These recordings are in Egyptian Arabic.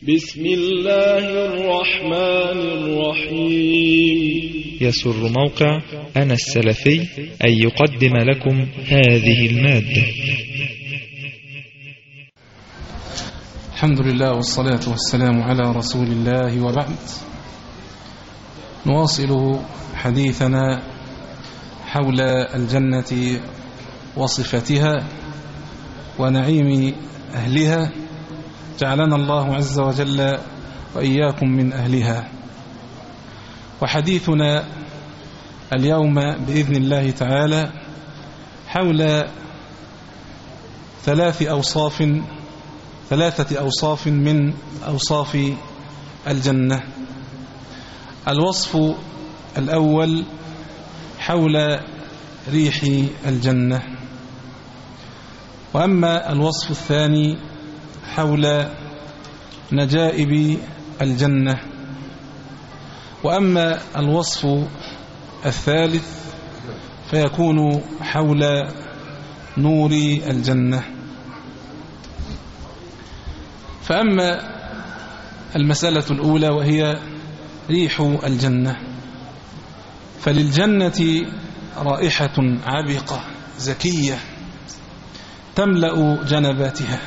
بسم الله الرحمن الرحيم يسر موقع أنا السلفي أن يقدم لكم هذه المادة الحمد لله والصلاة والسلام على رسول الله وبعد نواصل حديثنا حول الجنة وصفتها ونعيم أهلها جعلنا الله عز وجل وإياكم من أهلها وحديثنا اليوم بإذن الله تعالى حول ثلاث أوصاف ثلاثة أوصاف من أوصاف الجنة الوصف الأول حول ريح الجنة وأما الوصف الثاني حول نجائب الجنة وأما الوصف الثالث فيكون حول نور الجنة فأما المسألة الأولى وهي ريح الجنة فللجنة رائحة عبقة زكية تملأ جنباتها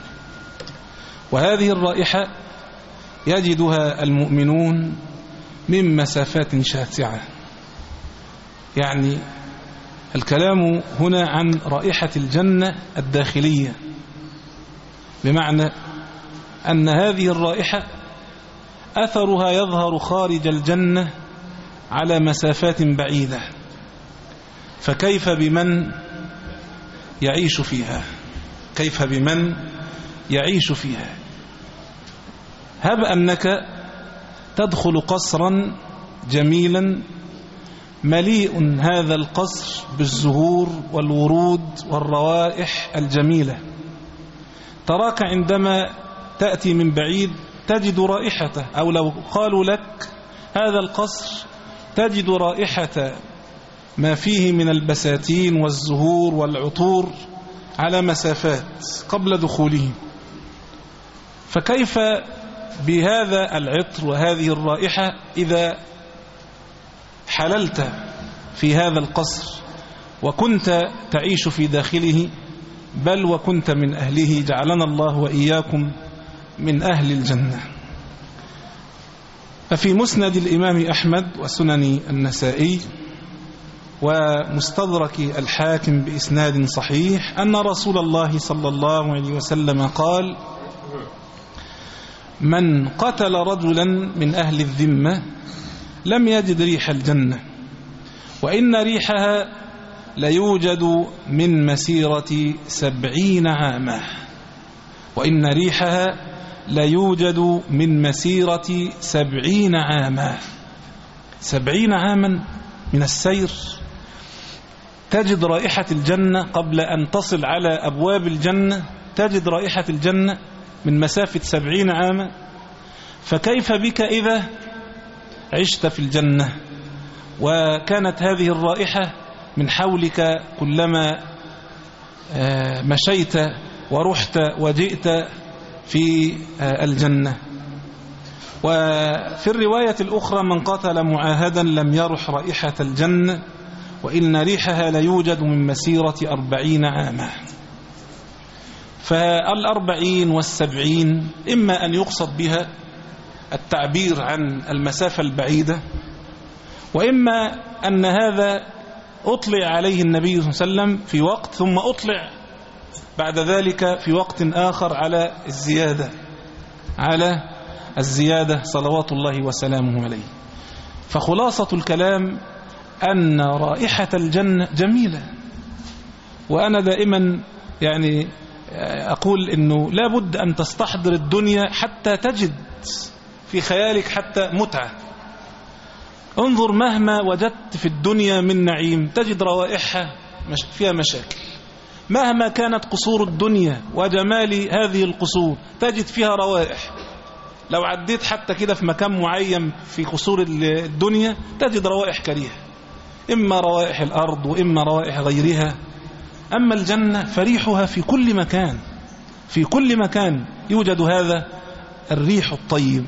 وهذه الرائحة يجدها المؤمنون من مسافات شاسعة يعني الكلام هنا عن رائحة الجنة الداخلية بمعنى أن هذه الرائحة أثرها يظهر خارج الجنة على مسافات بعيدة فكيف بمن يعيش فيها كيف بمن يعيش فيها هب أنك تدخل قصرا جميلا مليء هذا القصر بالزهور والورود والروائح الجميلة تراك عندما تأتي من بعيد تجد رائحته أو لو قالوا لك هذا القصر تجد رائحة ما فيه من البساتين والزهور والعطور على مسافات قبل دخوله فكيف بهذا العطر وهذه الرائحة إذا حللت في هذا القصر وكنت تعيش في داخله بل وكنت من أهله جعلنا الله وإياكم من أهل الجنة ففي مسند الإمام أحمد وسنن النسائي ومستدرك الحاكم بإسناد صحيح أن رسول الله صلى الله عليه وسلم قال من قتل رجلا من أهل الذمة لم يجد ريح الجنة وإن ريحها ليوجد من مسيرة سبعين عاما وإن ريحها ليوجد من مسيرة سبعين عاما سبعين عاما من السير تجد رائحة الجنة قبل أن تصل على أبواب الجنة تجد رائحة الجنة من مسافة سبعين عاما فكيف بك إذا عشت في الجنة وكانت هذه الرائحة من حولك كلما مشيت ورحت وجئت في الجنة وفي الرواية الأخرى من قتل معاهدا لم يرح رائحة الجنة وإن ريحها ليوجد من مسيرة أربعين عاما فالأربعين والسبعين إما أن يقصد بها التعبير عن المسافة البعيدة وإما أن هذا أطلع عليه النبي صلى الله عليه وسلم في وقت ثم أطلع بعد ذلك في وقت آخر على الزيادة على الزيادة صلوات الله وسلامه عليه فخلاصة الكلام أن رائحة الجنة جميلة وأنا دائما يعني أقول أنه لا بد أن تستحضر الدنيا حتى تجد في خيالك حتى متعة انظر مهما وجدت في الدنيا من نعيم تجد روائحها فيها مشاكل مهما كانت قصور الدنيا وجمال هذه القصور تجد فيها روائح لو عديت حتى كده في مكان معين في قصور الدنيا تجد روائح كريهة إما روائح الأرض وإما روائح غيرها أما الجنة فريحها في كل مكان في كل مكان يوجد هذا الريح الطيب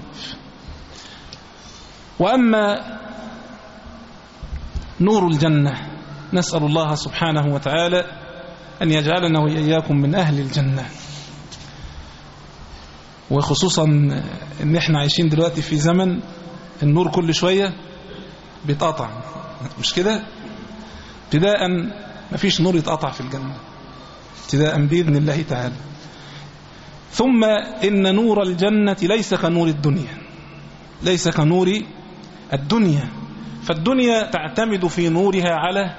وأما نور الجنة نسأل الله سبحانه وتعالى أن يجعلنا وإياكم من أهل الجنة وخصوصا ان احنا عايشين دلوقتي في زمن النور كل شوية بيتقطع مش كده ابتداء مفيش نور يتقطع في الجنة ابتداء بإذن الله تعالى ثم إن نور الجنة ليس كنور الدنيا ليس كنور الدنيا فالدنيا تعتمد في نورها على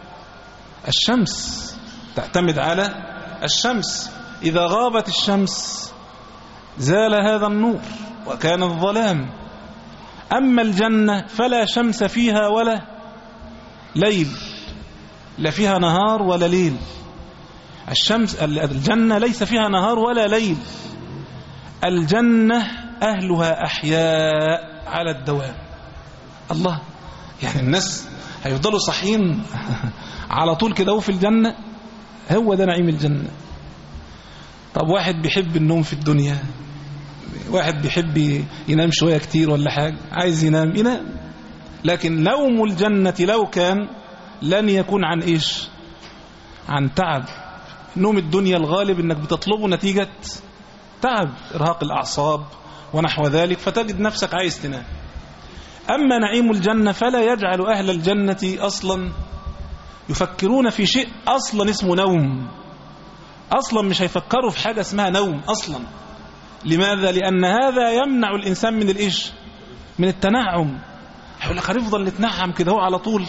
الشمس تعتمد على الشمس إذا غابت الشمس زال هذا النور وكان الظلام أما الجنة فلا شمس فيها ولا ليل لا فيها نهار ولا ليل الشمس الجنة ليس فيها نهار ولا ليل الجنة أهلها أحياء على الدوام الله يعني الناس هيفضلوا صحيين على طول كده في الجنة هو ده نعيم الجنة طب واحد بيحب النوم في الدنيا واحد بيحب ينام شوية كتير ولا حاجة عايز ينام ينام لكن نوم الجنة لو كان لن يكون عن إيش عن تعب نوم الدنيا الغالب انك بتطلبه نتيجة تعب ارهاق الاعصاب ونحو ذلك فتجد نفسك عايز تنام اما نعيم الجنة فلا يجعل اهل الجنة اصلا يفكرون في شيء اصلا اسمه نوم اصلا مش هيفكروا في حاجة اسمها نوم اصلا لماذا لان هذا يمنع الانسان من الايش من التنعم هيقول لك هنفضل نتنعم كده هو على طول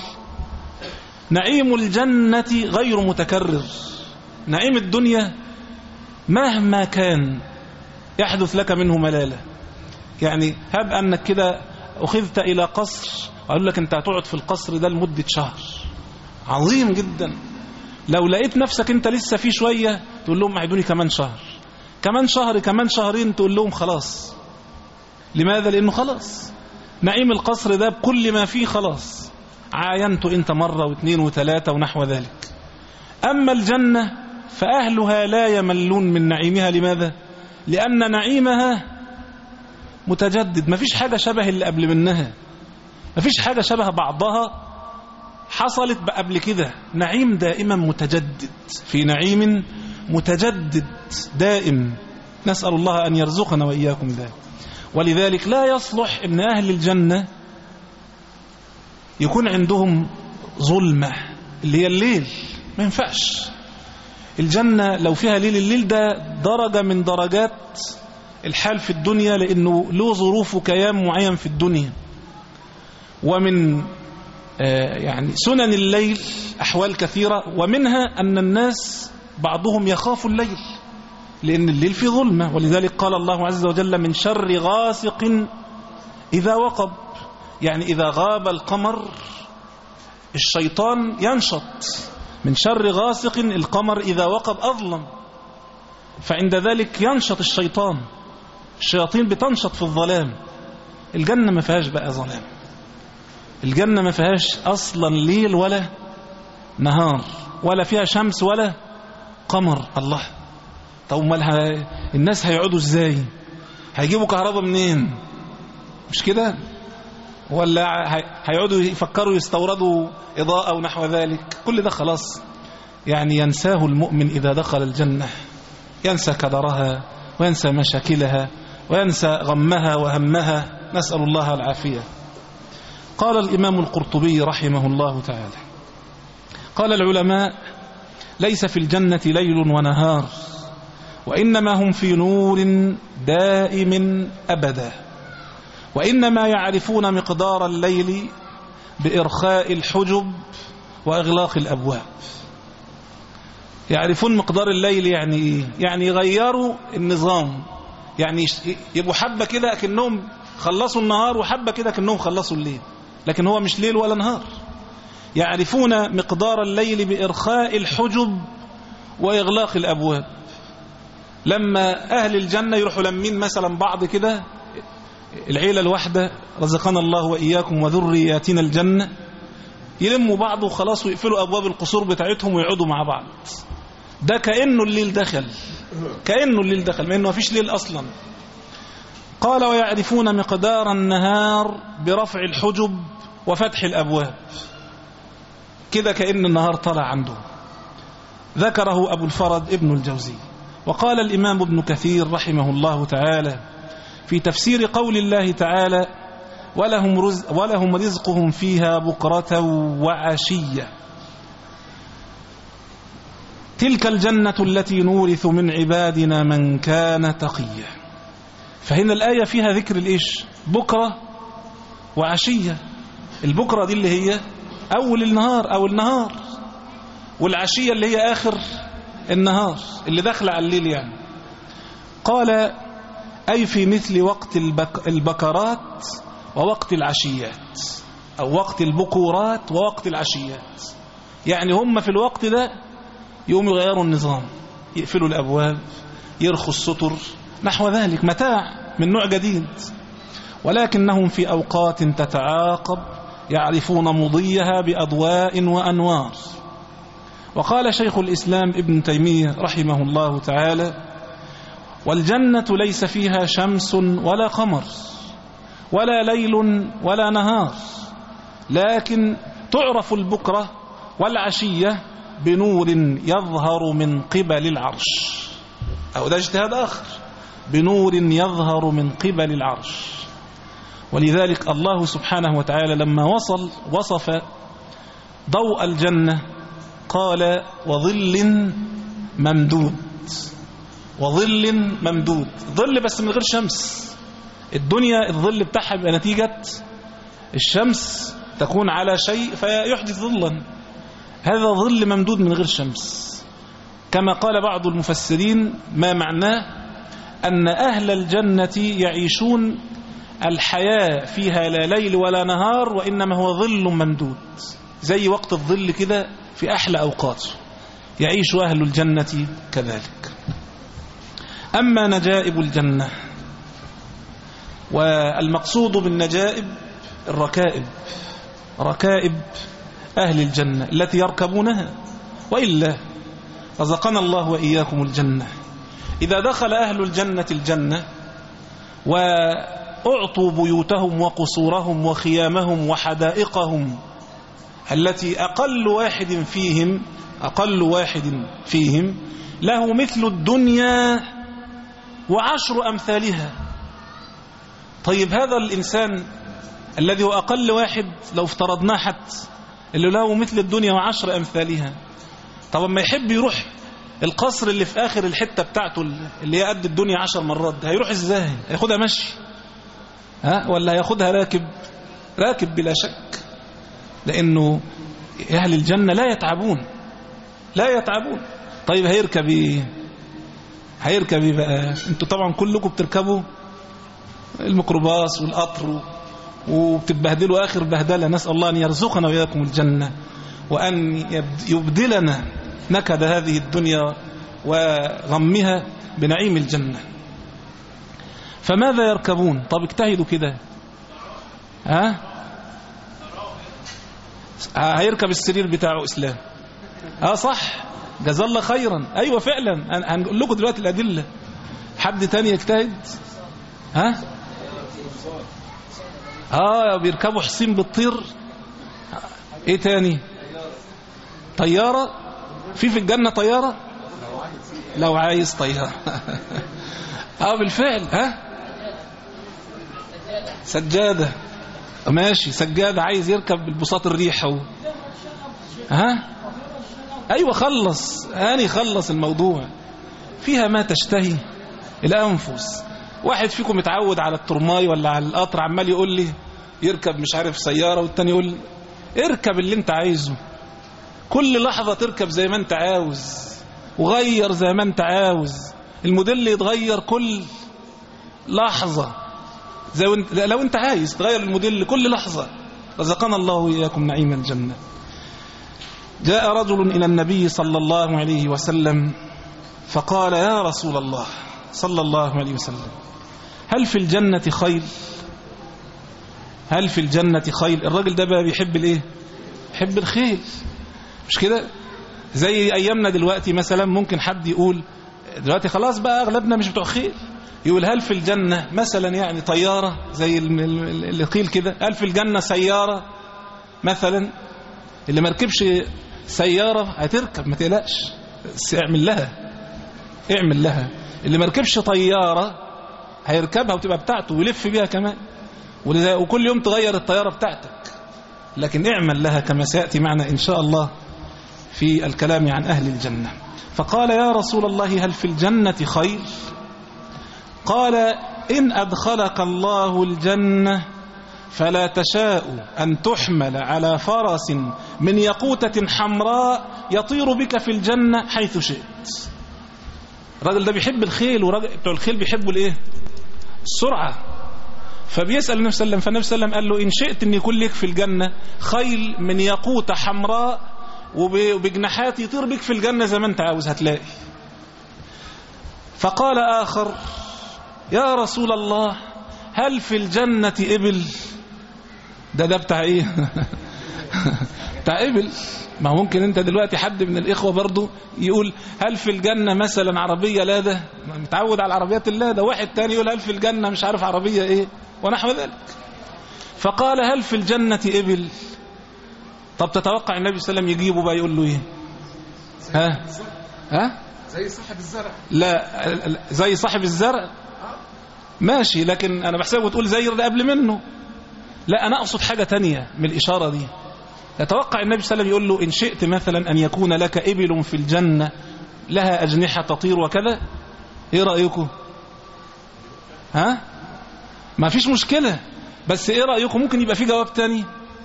نعيم الجنة غير متكرر نعيم الدنيا مهما كان يحدث لك منه ملالة يعني هب أنك كده أخذت إلى قصر وقالوا لك أنت هتقعد في القصر ده لمدة شهر عظيم جدا لو لقيت نفسك أنت لسه فيه شوية تقول لهم عيدوني كمان شهر كمان شهر كمان شهرين تقول لهم خلاص لماذا لأنه خلاص نعيم القصر ده بكل ما فيه خلاص عاينته أنت مرة واثنين وثلاثة ونحو ذلك أما الجنة فأهلها لا يملون من نعيمها لماذا؟ لأن نعيمها متجدد مفيش حاجة شبه اللي قبل منها مفيش حاجة شبه بعضها حصلت قبل كده نعيم دائما متجدد في نعيم متجدد دائم نسأل الله أن يرزقنا وإياكم ذلك ولذلك لا يصلح أن أهل الجنة يكون عندهم ظلمة اللي هي الليل ما ينفعش الجنة لو فيها ليل الليل ده درجة من درجات الحال في الدنيا لأنه له ظروف وكيان معين في الدنيا ومن يعني سنن الليل أحوال كثيرة ومنها أن الناس بعضهم يخاف الليل لأن الليل فيه ظلمة ولذلك قال الله عز وجل من شر غاسق إذا وقب يعني إذا غاب القمر الشيطان ينشط من شر غاسق القمر إذا وقب أظلم فعند ذلك ينشط الشيطان الشياطين بتنشط في الظلام الجنة ما فيهاش بقى ظلام الجنة ما فيهاش أصلا ليل ولا نهار ولا فيها شمس ولا قمر الله طب امال الناس هيقعدوا ازاي هيجيبوا كهرباء منين مش كده ولا هيقعدوا يفكروا يستوردوا إضاءة ونحو ذلك كل ده خلاص يعني ينساه المؤمن إذا دخل الجنة ينسى كدرها وينسى مشاكلها وينسى غمها وهمها نسأل الله العافية قال الإمام القرطبي رحمه الله تعالى قال العلماء ليس في الجنة ليل ونهار وإنما هم في نور دائم أبدا وإنما يعرفون مقدار الليل بإرخاء الحجب وإغلاق الأبواب يعرفون مقدار الليل يعني إيه؟ يعني يغيروا النظام يعني يبقوا حبة كده كأنهم خلصوا النهار وحبة كده كأنهم خلصوا الليل لكن هو مش ليل ولا نهار يعرفون مقدار الليل بإرخاء الحجب وإغلاق الأبواب لما أهل الجنة يروحوا لمين مثلا بعض كده العيلة الواحدة رزقنا الله وإياكم وذرياتنا الجنة يلموا بعض وخلاص ويقفلوا أبواب القصور بتاعتهم ويقعدوا مع بعض ده كأنه الليل دخل كأنه الليل دخل ما إنه ما فيش ليل أصلا قال ويعرفون مقدار النهار برفع الحجب وفتح الأبواب كده كأن النهار طلع عنده ذكره أبو الفرد ابن الجوزي وقال الإمام ابن كثير رحمه الله تعالى في تفسير قول الله تعالى ولهم, رزق ولهم رزقهم فيها بكرة وعشية تلك الجنة التي نورث من عبادنا من كان تقيا فهنا الآية فيها ذكر الإيش بكرة وعشية البكرة دي اللي هي أول النهار أو النهار والعشية اللي هي آخر النهار اللي داخل على الليل يعني قال أي في مثل وقت البك البكرات ووقت العشيات أو وقت البكورات ووقت العشيات يعني هم في الوقت ده يقوموا يغيروا النظام يقفلوا الأبواب يرخوا السطر نحو ذلك متاع من نوع جديد ولكنهم في أوقات تتعاقب يعرفون مضيها بأضواء وأنوار وقال شيخ الإسلام ابن تيمية رحمه الله تعالى والجنة ليس فيها شمس ولا قمر ولا ليل ولا نهار لكن تعرف البكرة والعشية بنور يظهر من قبل العرش أو ده اجتهاد آخر بنور يظهر من قبل العرش ولذلك الله سبحانه وتعالى لما وصل وصف ضوء الجنة قال وظل ممدود وظل ممدود ظل بس من غير شمس الدنيا الظل بتاعها بيبقى نتيجة الشمس تكون على شيء فيحدث ظلا هذا ظل ممدود من غير شمس كما قال بعض المفسرين ما معناه أن أهل الجنة يعيشون الحياة فيها لا ليل ولا نهار وإنما هو ظل ممدود زي وقت الظل كده في أحلى أوقاته يعيش أهل الجنة كذلك أما نجائب الجنة والمقصود بالنجائب الركائب ركائب أهل الجنة التي يركبونها وإلا رزقنا الله وإياكم الجنة إذا دخل أهل الجنة الجنة وأعطوا بيوتهم وقصورهم وخيامهم وحدائقهم التي أقل واحد فيهم أقل واحد فيهم له مثل الدنيا وعشر أمثالها طيب هذا الإنسان الذي هو أقل واحد لو افترضناه حتى اللي له مثل الدنيا وعشر أمثالها طب ما يحب يروح القصر اللي في آخر الحتة بتاعته اللي هي قد الدنيا عشر مرات ده هيروح ازاي هياخدها مشي ها ولا هياخدها راكب راكب بلا شك لأنه أهل الجنة لا يتعبون لا يتعبون طيب هيركب ايه هيركب ايه بقى انتوا طبعا كلكم بتركبوا الميكروباص والقطر وبتبهدلوا آخر بهدلة نسأل الله أن يرزقنا وإياكم الجنة وأن يبدلنا نكد هذه الدنيا وغمها بنعيم الجنة فماذا يركبون طب اجتهدوا كده ها هيركب السرير بتاعه إسلام اه صح جزا الله خيرا ايوه فعلا هنقول لكم دلوقتي الادله حد تاني يجتهد ها اه بيركبوا حصين بتطير ايه تاني طياره في في الجنه طياره لو عايز طياره اه بالفعل ها سجاده ماشي سجاده عايز يركب بالبساط الريح هو ها ايوه خلص هاني خلص الموضوع فيها ما تشتهي الانفس واحد فيكم متعود على الترماي ولا على القطر عمال يقول لي يركب مش عارف سياره والتاني يقول لي اركب اللي انت عايزه كل لحظه تركب زي ما انت عاوز وغير زي ما انت عاوز الموديل يتغير كل لحظه زي وانت لو انت عايز تغير الموديل كل لحظه رزقنا الله واياكم نعيم الجنه جاء رجل إلى النبي صلى الله عليه وسلم فقال يا رسول الله صلى الله عليه وسلم هل في الجنة خيل هل في الجنة خيل الراجل ده بقى بيحب الايه يحب الخيل مش كده زي ايامنا دلوقتي مثلا ممكن حد يقول دلوقتي خلاص بقى اغلبنا مش بتوع خيل يقول هل في الجنة مثلا يعني طيارة زي الم- الم- اللي قيل كده هل في الجنة سيارة مثلا اللي ما ركبش سيارة هتركب ما تقلقش بس اعمل لها اعمل لها اللي ما ركبش طيارة هيركبها وتبقى بتاعته ويلف بيها كمان ولذا- وكل يوم تغير الطيارة بتاعتك لكن اعمل لها كما سيأتي معنا إن شاء الله في الكلام عن أهل الجنة فقال يا رسول الله هل في الجنة خير قال إن أدخلك الله الجنة فلا تشاء أن تحمل على فرس من يقوتة حمراء يطير بك في الجنة حيث شئت الراجل ده بيحب الخيل وراجل بتوع الخيل بيحبوا الايه السرعة فبيسأل النبي صلى الله عليه وسلم فالنبي صلى الله عليه وسلم قال له إن شئت أن يكون لك في الجنة خيل من يقوتة حمراء وب- وبجناحات يطير بك في الجنة زي ما أنت عاوز هتلاقي فقال آخر يا رسول الله هل في الجنة إبل ده ده بتاع إيه بتاع إبل ما هو ممكن أنت دلوقتي حد من الإخوة برضو يقول هل في الجنة مثلا عربية لاده متعود على العربيات اللاده واحد تاني يقول هل في الجنة مش عارف عربية إيه ونحو ذلك فقال هل في الجنة إبل طب تتوقع النبي صلى الله عليه وسلم يجيبه بقى يقول له إيه ها ها زي صاحب الزرع لا زي صاحب الزرع ماشي لكن انا بحسبه تقول زي اللي قبل منه لا انا اقصد حاجة تانية من الاشارة دي يتوقع النبي صلى الله عليه وسلم يقول له ان شئت مثلا ان يكون لك ابل في الجنة لها اجنحة تطير وكذا ايه رأيكم ها ما فيش مشكلة بس ايه رأيكم ممكن يبقى في جواب تاني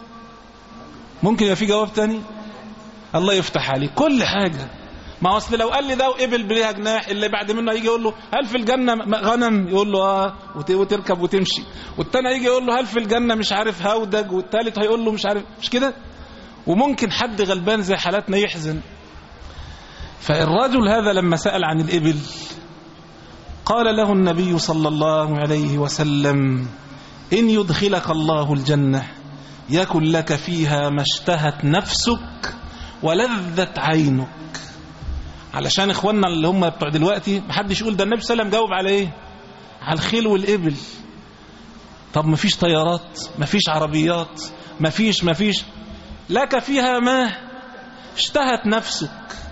ممكن يبقى في جواب تاني الله يفتح عليك كل حاجة ما هو اصل لو قال لي ده وقبل بليها جناح اللي بعد منه هيجي يقول له هل في الجنة م- غنم يقول له اه وت- وتركب وتمشي والتاني هيجي يقول له هل في الجنة مش عارف هودج والتالت هيقول له مش عارف مش كده وممكن حد غلبان زي حالاتنا يحزن فالرجل هذا لما سأل عن الإبل قال له النبي صلى الله عليه وسلم إن يدخلك الله الجنة يكن لك فيها ما اشتهت نفسك ولذت عينك علشان اخواننا اللي هم بتوع دلوقتي محدش يقول ده النبي صلى الله عليه وسلم جاوب على ايه على الخيل والإبل طب مفيش طيارات مفيش عربيات مفيش مفيش لك فيها ما اشتهت نفسك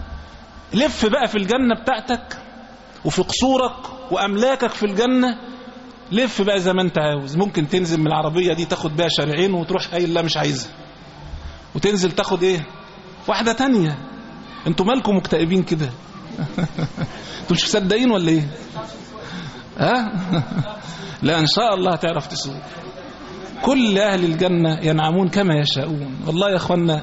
لف بقى في الجنة بتاعتك وفي قصورك وأملاكك في الجنة لف بقى زي ما انت عاوز ممكن تنزل من العربية دي تاخد بيها شارعين وتروح قايل لا مش عايزها وتنزل تاخد ايه واحدة تانية انتوا مالكم مكتئبين كده انتوا مش مصدقين ولا ايه ها لا ان شاء الله هتعرف تسوق كل اهل الجنة ينعمون كما يشاءون والله يا اخوانا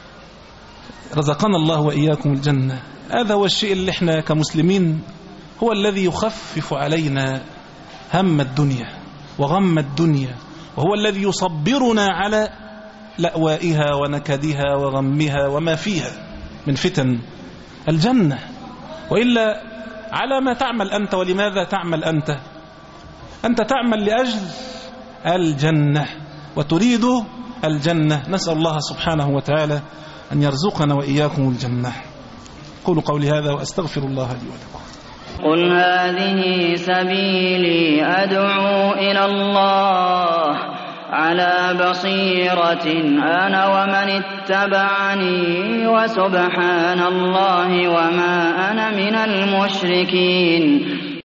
رزقنا الله واياكم الجنة هذا هو الشيء اللي احنا كمسلمين هو الذي يخفف علينا هم الدنيا وغم الدنيا وهو الذي يصبرنا على لأوائها ونكدها وغمها وما فيها من فتن الجنة وإلا على ما تعمل أنت ولماذا تعمل أنت أنت تعمل لأجل الجنة وتريد الجنة نسأل الله سبحانه وتعالى أن يرزقنا وإياكم الجنة قولوا قولي هذا وأستغفر الله لي ولكم قل هذه سبيلي أدعو إلى الله على بصيرة أنا ومن اتبعني وسبحان الله وما أنا من المشركين